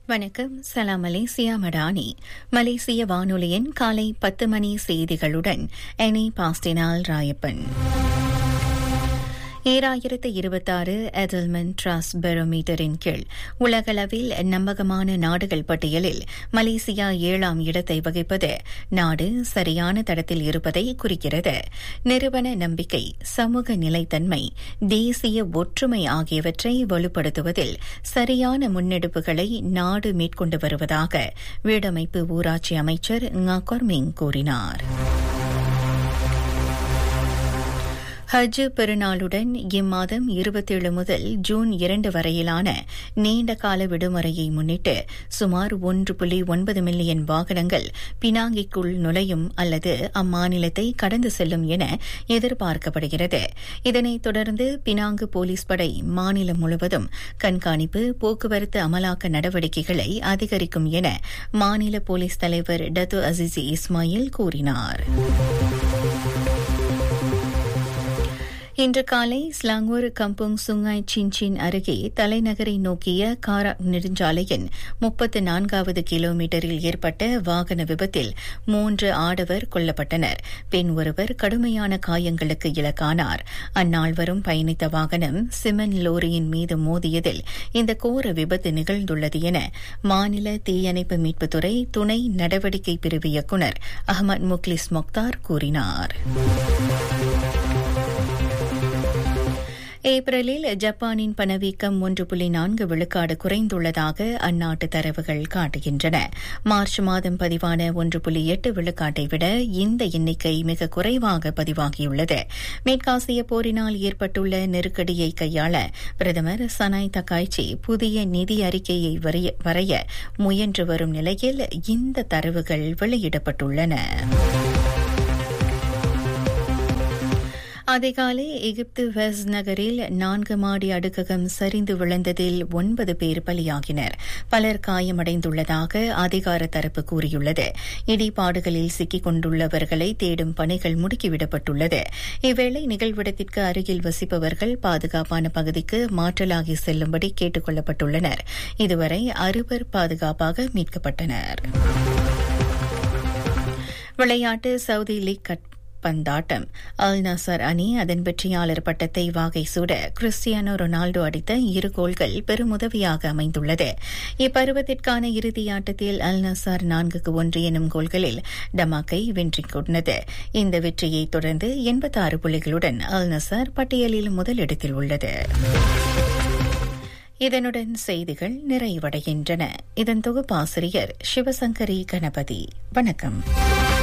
வணக்கம் சலாம் மலேசியா மடானி மலேசிய வானொலியின் காலை பத்து மணி செய்திகளுடன் எனி பாஸ்டினால் ராயப்பன் ஈராயிரத்து இருபத்தாறு எடல்மன் டிராஸ் பெரோமீட்டரின் கீழ் உலகளவில் நம்பகமான நாடுகள் பட்டியலில் மலேசியா ஏழாம் இடத்தை வகிப்பது நாடு சரியான தடத்தில் இருப்பதை குறிக்கிறது நிறுவன நம்பிக்கை சமூக நிலைத்தன்மை தேசிய ஒற்றுமை ஆகியவற்றை வலுப்படுத்துவதில் சரியான முன்னெடுப்புகளை நாடு மேற்கொண்டு வருவதாக வீடமைப்பு ஊராட்சி அமைச்சர் ngakor கூறினார் ஹஜ் பெருநாளுடன் இம்மாதம் இருபத்தேழு முதல் ஜூன் இரண்டு வரையிலான நீண்ட கால விடுமுறையை முன்னிட்டு சுமார் ஒன்று புள்ளி ஒன்பது மில்லியன் வாகனங்கள் பினாங்கிக்குள் நுழையும் அல்லது அம்மாநிலத்தை கடந்து செல்லும் என எதிர்பார்க்கப்படுகிறது இதனைத் தொடர்ந்து பினாங்கு போலீஸ் படை மாநிலம் முழுவதும் கண்காணிப்பு போக்குவரத்து அமலாக்க நடவடிக்கைகளை அதிகரிக்கும் என மாநில போலீஸ் தலைவர் டத்து அசிசி இஸ்மாயில் கூறினார் இன்று காலை ஸ்லாங்கூர் கம்புங் சுங்காய் சின்சின் அருகே தலைநகரை நோக்கிய காரா நெடுஞ்சாலையின் முப்பத்து நான்காவது கிலோமீட்டரில் ஏற்பட்ட வாகன விபத்தில் மூன்று ஆடவர் கொல்லப்பட்டனர் பெண் ஒருவர் கடுமையான காயங்களுக்கு இலக்கானார் அந்நால்வரும் பயணித்த வாகனம் சிமெண்ட் லோரியின் மீது மோதியதில் இந்த கோர விபத்து நிகழ்ந்துள்ளது என மாநில தீயணைப்பு மீட்புத்துறை துணை நடவடிக்கை பிரிவு இயக்குநர் அகமது முக்லிஸ் மொக்தார் கூறினார் ஏப்ரலில் ஜப்பானின் பணவீக்கம் ஒன்று புள்ளி நான்கு விழுக்காடு குறைந்துள்ளதாக அந்நாட்டு தரவுகள் காட்டுகின்றன மார்ச் மாதம் பதிவான ஒன்று புள்ளி எட்டு விழுக்காட்டை விட இந்த எண்ணிக்கை மிக குறைவாக பதிவாகியுள்ளது மேற்காசிய போரினால் ஏற்பட்டுள்ள நெருக்கடியை கையாள பிரதமர் சனாய் தக்காய்ச்சி புதிய நிதி அறிக்கையை வரைய முயன்று வரும் நிலையில் இந்த தரவுகள் வெளியிடப்பட்டுள்ளன அதிகாலை எகிப்து வெஸ் நகரில் நான்கு மாடி அடுக்ககம் சரிந்து விழுந்ததில் ஒன்பது பேர் பலியாகினர் பலர் காயமடைந்துள்ளதாக அதிகார தரப்பு கூறியுள்ளது இடிபாடுகளில் சிக்கிக் கொண்டுள்ளவர்களை தேடும் பணிகள் முடுக்கிவிடப்பட்டுள்ளது இவ்வேளை நிகழ்விடத்திற்கு அருகில் வசிப்பவர்கள் பாதுகாப்பான பகுதிக்கு மாற்றலாகி செல்லும்படி கேட்டுக் கொள்ளப்பட்டுள்ளனர் இதுவரை அறுவர் பாதுகாப்பாக மீட்கப்பட்டனர் விளையாட்டு சவுதி லீக் பந்தாட்டம் அல் நசர் அணி அதன் வெற்றியாளர் பட்டத்தை வாகை சூட கிறிஸ்டியானோ ரொனால்டோ அடித்த இரு கோல்கள் பெருமுதவியாக அமைந்துள்ளது இப்பருவத்திற்கான இறுதியாட்டத்தில் அல் நசார் நான்குக்கு ஒன்று எனும் கோல்களில் டமாக்கை வெற்றிக் கொண்டது இந்த வெற்றியை தொடர்ந்து எண்பத்தாறு புள்ளிகளுடன் அல் நசார் பட்டியலில் முதலிடத்தில் உள்ளது இதனுடன் செய்திகள் நிறைவடைகின்றன இதன் தொகுப்பாசிரியர் சிவசங்கரி கணபதி வணக்கம்